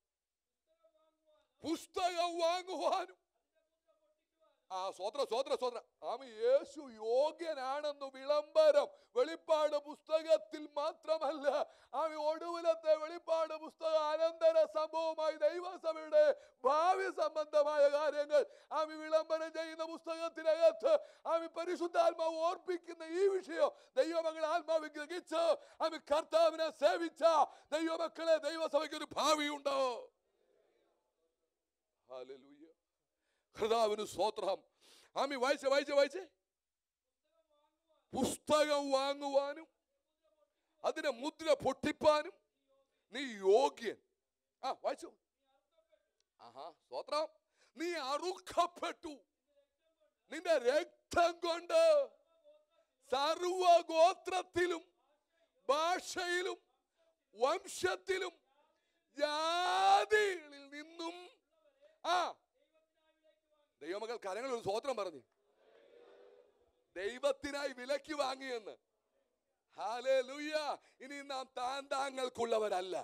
പുസ്തകം വാങ്ങുവാനും ആ സ്വോത്ര സ്വോത്ര സ്വോത്ര ആമ യേശു യോഗ്യനാണെന്ന് വിളംബരം വെളിപ്പാട് പുസ്തകത്തിൽ മാത്രമല്ല ആമി ഒടുവിലത്തെ വെളിപ്പാട് പുസ്തക അനന്തര സംഭവമായി ദൈവസഭയുടെ ഭാവി സംബന്ധമായ കാര്യങ്ങൾ ആമി വിളംബരം ചെയ്യുന്ന പുസ്തകത്തിനകത്ത് ആമി പരിശുദ്ധാത്മാവ് ഓർപ്പിക്കുന്ന ഈ വിഷയം ദൈവമക്കൾ ആത്മാവ് ഗ്രഹിച്ച് ആമി കർത്താവിനെ സേവിച്ച ദൈവമക്കളെ ദൈവസഭയ്ക്ക് ഒരു ഭാവിയുണ്ടോ ഹല്ലേലൂയ കർത്താവിന് സ്തോത്രം ആമി വായിച്ച വായിച്ച വായിച്ചേ പുസ്തകം വാങ്ങുവാനും അതിന്റെ മുദ്ര പൊട്ടിപ്പാനും നീ യോഗ്യൻ ആ വായിച്ചു ആഹാ സ്തോത്രം നീ അറുക്കപ്പെട്ടു നിന്റെ രക്തം കൊണ്ട് സർവഗോത്രത്തിലും ഭാഷയിലും വംശത്തിലും ജാതികളിൽ നിന്നും ആ ദൈവമക്കൾ കരങ്ങൾ ഒരു സ്വോത്രം പറഞ്ഞു ദൈവത്തിനായി വിലക്ക് വാങ്ങിയെന്ന് ഹാലേലൂയ ഇനി നാം താൻ താങ്കൾക്കുള്ളവരല്ല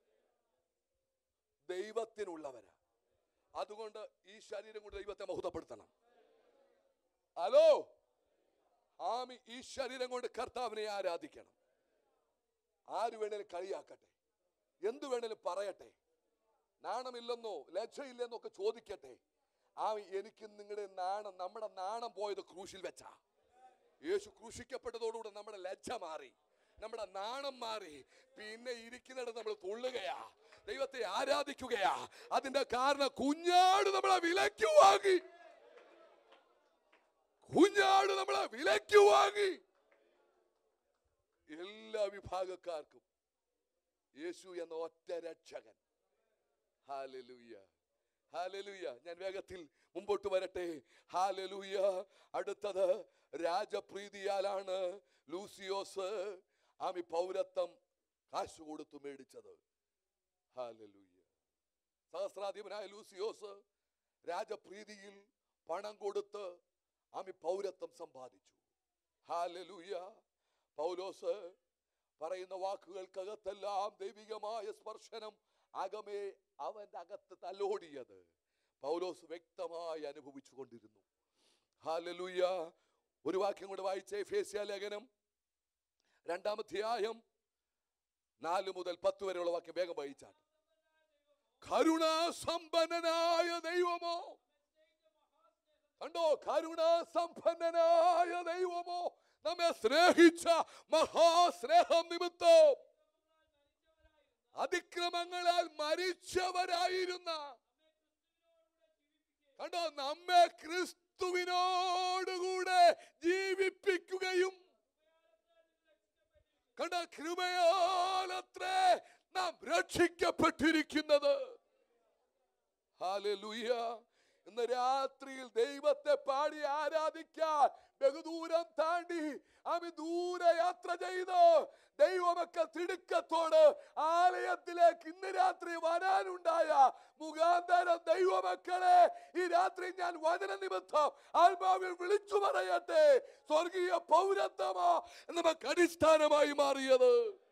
ദൈവത്തിനുള്ളവരാ അതുകൊണ്ട് ഈ ശരീരം കൊണ്ട് ദൈവത്തെ മഹത്വപ്പെടുത്തണം ഹലോ ആമി ഈ ശരീരം കൊണ്ട് കർത്താവിനെ ആരാധിക്കണം ആര് വേണേലും കളിയാക്കട്ടെ എന്തു വേണേലും പറയട്ടെ നാണമില്ലെന്നോ ലജ്ജയില്ലെന്നോ ഒക്കെ ചോദിക്കട്ടെ ആ എനിക്ക് നിങ്ങളുടെ നാണം നമ്മുടെ നാണം പോയത് ക്രൂശിൽ വെച്ചാ യേശു ക്രൂശിക്കപ്പെട്ടതോടുകൂടെ നമ്മുടെ ലജ്ജ മാറി നമ്മുടെ നാണം മാറി പിന്നെ ഇരിക്കുന്നിടത്ത് നമ്മൾ തുള്ളുകയാ ദൈവത്തെ ആരാധിക്കുകയാ അതിന്റെ കാരണം കുഞ്ഞാട് നമ്മളെ വിലയ്ക്ക് വാങ്ങി കുഞ്ഞാട് നമ്മളെ വിലയ്ക്ക് വാങ്ങി എല്ലാ വിഭാഗക്കാർക്കും യേശു എന്ന ഒറ്റ രക്ഷകൻ ഹാലലൂയ ഹാലലൂയ ഞാൻ വേഗത്തിൽ മുമ്പോട്ട് വരട്ടെ ഹാലലൂയ അടുത്തത് രാജപ്രീതിയാലാണ് ലൂസിയോസ് ആമി പൗരത്വം കാശ് കൊടുത്തു മേടിച്ചത് ഹാലലൂയ സഹസ്രാധിപനായ ലൂസിയോസ് രാജപ്രീതിയിൽ പണം കൊടുത്ത് ആമി പൗരത്വം സമ്പാദിച്ചു ഹാലലൂയ പൗലോസ് പറയുന്ന വാക്കുകൾക്കകത്തെല്ലാം ദൈവികമായ സ്പർശനം അകമേ അവന്റെ അകത്ത് തലോടിയത് പൗലോസ് വ്യക്തമായി അനുഭവിച്ചു കൊണ്ടിരുന്നു ഹാലലൂയ ഒരു വാക്യം കൂടെ വായിച്ചേ ഫേസ്യ ലേഖനം രണ്ടാമധ്യായം നാല് മുതൽ പത്ത് വരെയുള്ള വാക്യം വേഗം വായിച്ചാട്ട് കരുണാസമ്പന്നനായ ദൈവമോ കണ്ടോ കരുണാസമ്പന്നനായ ദൈവമോ നമ്മെ സ്നേഹിച്ച മഹാസ്നേഹം നിമിത്തം അതിക്രമങ്ങളാൽ മരിച്ചവരായിരുന്ന കണ്ടോ നമ്മെ ക്രിസ്തുവിനോടുകൂടെ ജീവിപ്പിക്കുകയും കണ്ടോ കൃപയാലത്രേ നാം രക്ഷിക്കപ്പെട്ടിരിക്കുന്നത് ഹാലലൂയ ഇന്ന് രാത്രിയിൽ ദൈവത്തെ പാടി ആരാധിക്കാൻ ബഹുദൂരം താണ്ടി അവൻ ദൂരെ യാത്ര ചെയ്ത് ദൈവമക്കൾ തിടുക്കത്തോട് ആലയത്തിലേക്ക് ഇന്ന് രാത്രി വരാനുണ്ടായ മുഖാന്തരം ദൈവമക്കളെ ഈ രാത്രി ഞാൻ വചന നിമിത്തം ആത്മാവിൽ വിളിച്ചു പറയട്ടെ സ്വർഗീയ പൗരത്വമാ നമുക്ക് അടിസ്ഥാനമായി മാറിയത്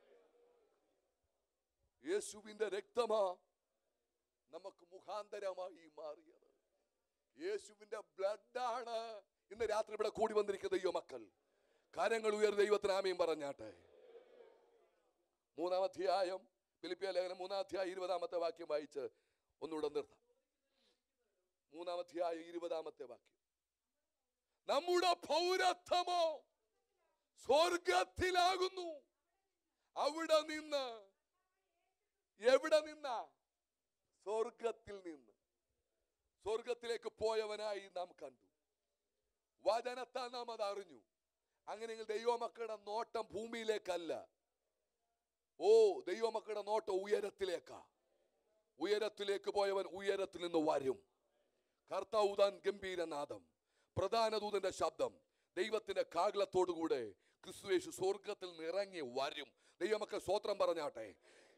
യേശുവിന്റെ രക്തമാ നമുക്ക് മുഖാന്തരമായി മാറിയത് യേശുവിന്റെ ബ്ലഡാണ് ഇന്ന് രാത്രി ഇവിടെ കൂടി വന്നിരിക്കുന്ന ദൈവ മക്കൾ കാര്യങ്ങൾ ഉയർ ദൈവത്തിന് ആമയും പറഞ്ഞാട്ടെ മൂന്നാം അധ്യായം ഫിലിപ്പിയ ലേഖനം മൂന്നാം അധ്യായം ഇരുപതാമത്തെ വാക്യം വായിച്ച് ഒന്നുകൂടെ നിർത്താം മൂന്നാം അധ്യായം ഇരുപതാമത്തെ വാക്യം നമ്മുടെ പൗരത്വമോ സ്വർഗത്തിലാകുന്നു അവിടെ നിന്ന് എവിടെ നിന്ന സ്വർഗത്തിൽ നിന്ന് സ്വർഗത്തിലേക്ക് പോയവനായി നാം കണ്ടു വചനത്താൽ നാം അത് അറിഞ്ഞു അങ്ങനെയെങ്കിൽ ദൈവമക്കളുടെ നോട്ടം ഭൂമിയിലേക്കല്ല ഓ ദൈവമക്കളുടെ നോട്ടം ഉയരത്തിലേക്കാ ഉയരത്തിലേക്ക് പോയവൻ ഉയരത്തിൽ നിന്ന് വരും കർത്താവുതാൻ ഗംഭീരനാദം പ്രധാന ദൂതന്റെ ശബ്ദം ദൈവത്തിന്റെ കാകളത്തോടുകൂടെ ക്രിസ്തുവേശു സ്വർഗത്തിൽ നിന്ന് ഇറങ്ങി വരും ദൈവമക്കൾ സ്വോത്രം പറഞ്ഞാട്ടെ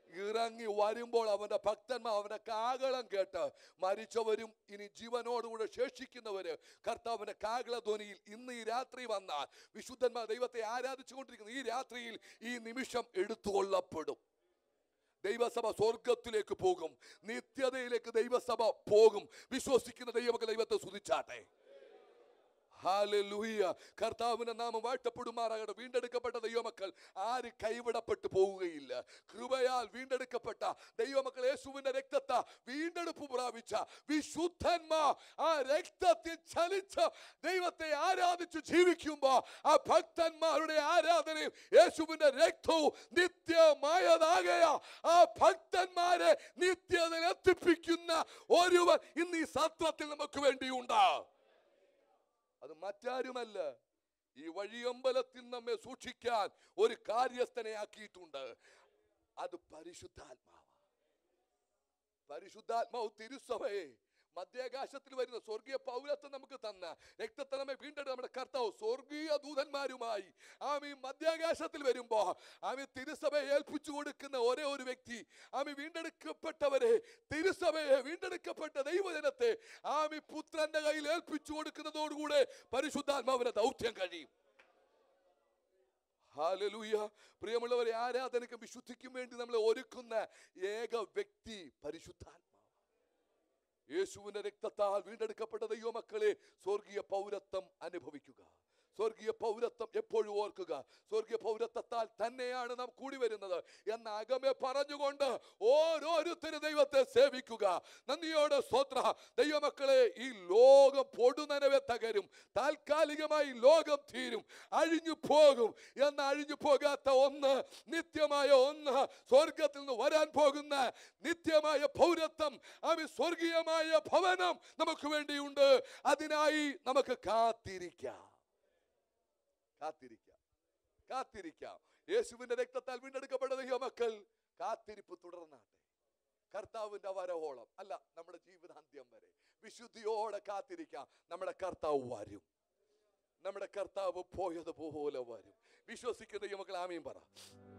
ഇറങ്ങി വരുമ്പോൾ അവന്റെ ഭക്തന്മാർ അവന്റെ കാകളം കേട്ട് മരിച്ചവരും ഇനി ജീവനോടുകൂടെ ശേഷിക്കുന്നവര് കർത്താവിന്റെ കാകള ധ്വനിയിൽ ഇന്ന് ഈ രാത്രി വന്നാൽ വിശുദ്ധന്മാർ ദൈവത്തെ ആരാധിച്ചുകൊണ്ടിരിക്കുന്ന ഈ രാത്രിയിൽ ഈ നിമിഷം എടുത്തുകൊള്ളപ്പെടും ദൈവസഭ സ്വർഗത്തിലേക്ക് പോകും നിത്യതയിലേക്ക് ദൈവസഭ പോകും വിശ്വസിക്കുന്ന ദൈവമക്കൾ ദൈവത്തെ സ്തുതിച്ചാട്ടെ ഹാലലൂയ കർത്താവിന്റെ നാമം വാഴ്ത്തപ്പെടുമാറാകട്ടെ വീണ്ടെടുക്കപ്പെട്ട ദൈവമക്കൾ ആര് കൈവിടപ്പെട്ടു പോവുകയില്ല കൃപയാൽ വീണ്ടെടുക്കപ്പെട്ട ദൈവമക്കൾ യേശുവിന്റെ രക്തത്തെ വീണ്ടെടുപ്പ് പ്രാപിച്ച വിശുദ്ധന്മാർ ആ രക്തത്തിൽ ചലിച്ച് ദൈവത്തെ ആരാധിച്ച് ജീവിക്കുമ്പോ ആ ഭക്തന്മാരുടെ ആരാധനയും യേശുവിന്റെ രക്തവും നിത്യമായതാകയ ആ ഭക്തന്മാരെ നിത്യതയിൽ എത്തിപ്പിക്കുന്ന ഒരുവൻ ഇന്ന് ഈ സത്വത്തിൽ നമുക്ക് വേണ്ടിയുണ്ടാകും അത് മറ്റാരുമല്ല ഈ വഴിയമ്പലത്തിൽ നമ്മെ സൂക്ഷിക്കാൻ ഒരു കാര്യസ്ഥനെ ആക്കിയിട്ടുണ്ട് അത് പരിശുദ്ധാത്മാവ് പരിശുദ്ധാത്മാവ് തിരുസഭയെ മധ്യാകാശത്തിൽ വരുന്ന സ്വർഗീയ പൗരത്വം നമുക്ക് തന്ന രക്തത്തെ നമ്മെ വീണ്ടെടുത്ത നമ്മുടെ കർത്താവ് സ്വർഗീയ ദൂതന്മാരുമായി ആമി മധ്യാകാശത്തിൽ വരുമ്പോ ആമി തിരുസഭയെ ഏൽപ്പിച്ചു കൊടുക്കുന്ന ഒരേ ഒരു വ്യക്തി ആമി വീണ്ടെടുക്കപ്പെട്ടവരെ തിരുസഭയെ വീണ്ടെടുക്കപ്പെട്ട ദൈവജനത്തെ ആമി പുത്രന്റെ കയ്യിൽ ഏൽപ്പിച്ചു കൊടുക്കുന്നതോടുകൂടെ പരിശുദ്ധാത്മാവിന്റെ ദൗത്യം കഴിയും ഹാലലൂയ പ്രിയമുള്ളവരെ ആരാധനയ്ക്കും വിശുദ്ധിക്കും വേണ്ടി നമ്മളെ ഒരുക്കുന്ന ഏക വ്യക്തി പരിശുദ്ധാത്മാവ് യേശുവിന്റെ രക്തത്താൽ വീണ്ടെടുക്കപ്പെട്ട ദൈവമക്കളെ സ്വർഗീയ പൗരത്വം അനുഭവിക്കുക സ്വർഗീയ പൗരത്വം എപ്പോഴും ഓർക്കുക സ്വർഗീയ പൗരത്വത്താൽ തന്നെയാണ് നാം കൂടി വരുന്നത് എന്ന അകമെ പറഞ്ഞുകൊണ്ട് ഓരോരുത്തരും ദൈവത്തെ സേവിക്കുക നന്ദിയോടെ സ്വത്ര ദൈവമക്കളെ ഈ ലോകം പൊടുനനവെ തകരും താൽക്കാലികമായി ലോകം തീരും അഴിഞ്ഞു പോകും എന്ന അഴിഞ്ഞു പോകാത്ത ഒന്ന് നിത്യമായ ഒന്ന് സ്വർഗത്തിൽ നിന്ന് വരാൻ പോകുന്ന നിത്യമായ പൗരത്വം അവ സ്വർഗീയമായ ഭവനം നമുക്ക് വേണ്ടിയുണ്ട് അതിനായി നമുക്ക് കാത്തിരിക്കാം കാത്തിരിക്കാം കാത്തിരിക്കാം യേശുവിന്റെ രക്തത്താൽ വീണ്ടെടുക്കപ്പെട്ട ദൈവമക്കൾ കാത്തിരിപ്പ് തുടർന്നാട്ടെ കർത്താവിന്റെ വരവോളം അല്ല നമ്മുടെ ജീവിതാന്ത്യം വരെ വിശുദ്ധിയോടെ കാത്തിരിക്കാം നമ്മുടെ കർത്താവ് വരും നമ്മുടെ കർത്താവ് പോയതുപോലെ വരും വിശ്വസിക്കുന്ന ദൈവമക്കൾ ആമീൻ പറ